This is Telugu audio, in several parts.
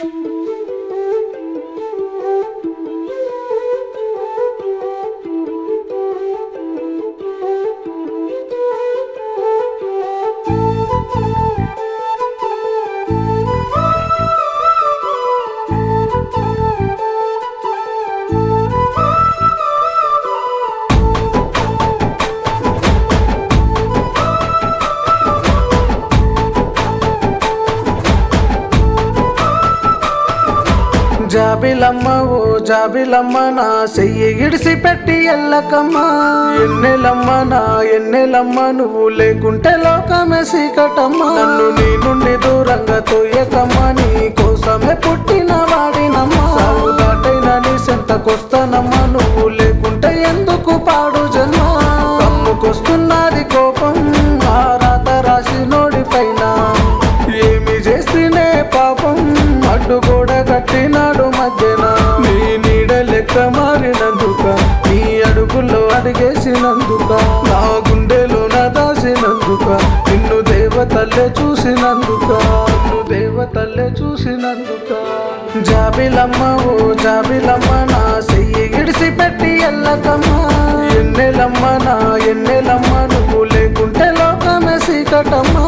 జాబిలమ్మ ఓ జాబిలమ్మ నా చెయ్యి ఇడిసి పెట్టి ఎల్లకమ్మ ఎన్నెలమ్మ నా ఎన్నెలమ్మ నువ్వు లేకుంటే లోకమే సీకటమ్మ నన్ను నీ నుండి దూరంగా తోయకమ్మ నీ కోసమే పుట్టిన వాడినమ్మ సాగు దాటైన నీ సెంతకొస్తానమ్మ నువ్వు లేకుంటే ఎందుకు పాడు జన్మ కమ్ముకొస్తున్నది కోపం ఆ రాత రాసి నోడి పైన ఏమి చేస్తేనే పాపం అడ్డు కూడా కట్టినాడు మధ్యన నీ నీడ లెక్క మారినందుక నీ అడుగుల్లో అడిగేసినందుక నా గుండెలో నా దాసినందుక నిన్ను దేవతల్లే చూసినందుక నిన్ను దేవతల్లే చూసినందుక జాబిలమ్మ ఓ జాబిలమ్మ నా చెయ్యి ఇడిసి పెట్టి ఎల్లకమ్మ ఎన్నెలమ్మ నా ఎన్నెలమ్మ నువ్వు లేకుంటే లోకమే సీకటమ్మా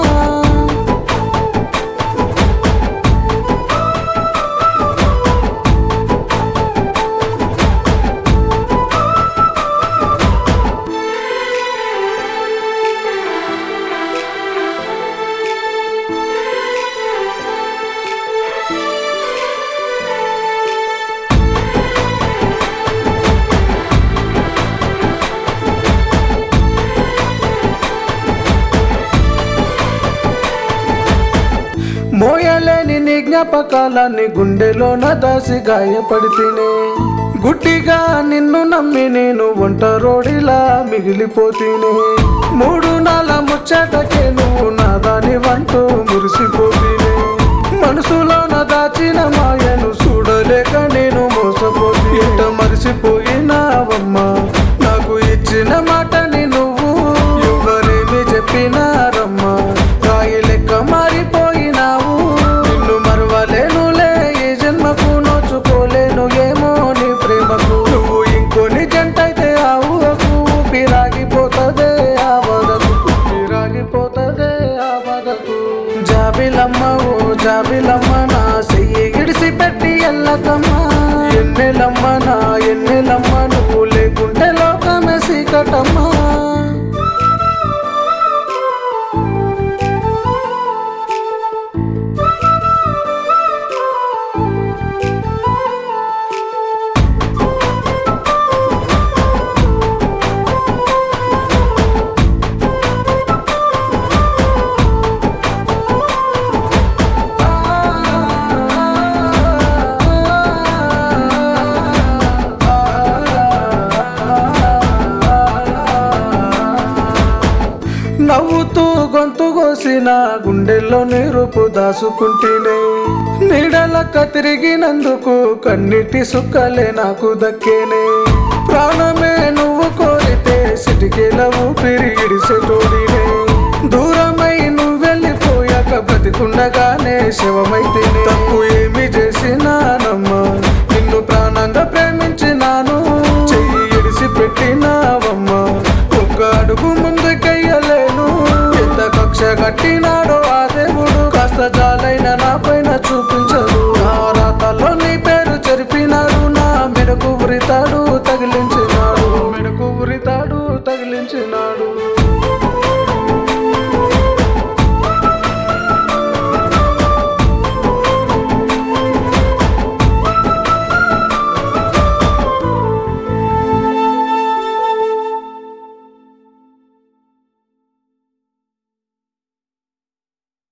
మోయలేని నీ జ్ఞాపకాలన్నీ గుండెలోన దాసి గాయపడితేనే గుడ్డిగా నిన్ను నమ్మి నేను ఒంటరోడిలా మిగిలిపోతేనే మూడు నాల ముచ్చటకే నువ్వు నాదాని వంటూ మురిసిపోతేనే మనసులోన దాచిన మాయను చూడలేక నేను మోసపోతే ఇంట మరిసిపోయినావమ్మా నాకు ఇచ్చిన మాటని నువ్వు ఎవరేమి చెప్పినారమ్మా రాయి లెక్క మారిపోయినావు నిన్ను మరవలేనులే ఈ జన్మకు నోచుకోలేను ఏమో నీ ప్రేమకు నువ్వు ఇంకొని జంటైతే ఆ ఊహకు ఊపిరాగిపోతదే ఆ వదకు ఊపిరాగిపోతదే ఆ వదకు జాబిలమ్మ ఓ జాబిలమ్మ నా చెయ్యి ఇడిసి పెట్టి ఎల్లకమ్మ ఎన్నెలమ్మ నా ఎన్నెలమ్మ నువ్వు లేకుంటే లోకమే సీకటమ్మా నవ్వుతూ గొంతు కోసిన గుండెల్లో నిరుపు దాసుకుంటేనే నీడలక్క తిరిగినందుకు కన్నిటి సుక్కలే నాకు దక్కేనే ప్రాణమే నువ్వు కోరితే సిటికేల ఊపిరి ఇడిసెటోడినే దూరమై నువ్వు వెళ్ళిపోయాక బ్రతికుండగానే శవమైతేనే తప్పు ఏమి చేసినానమ్మా నిన్ను ప్రాణంగా ప్రేమించినాను చెయ్యి ఇడిసి పెట్టినావమ్మా ఒక్క అడుగు ముందుకెయ్యలేను ఎంత కక్ష కట్టినాడో ఆ దేవుడు కాస్త జాలైన నా పైన చూపించి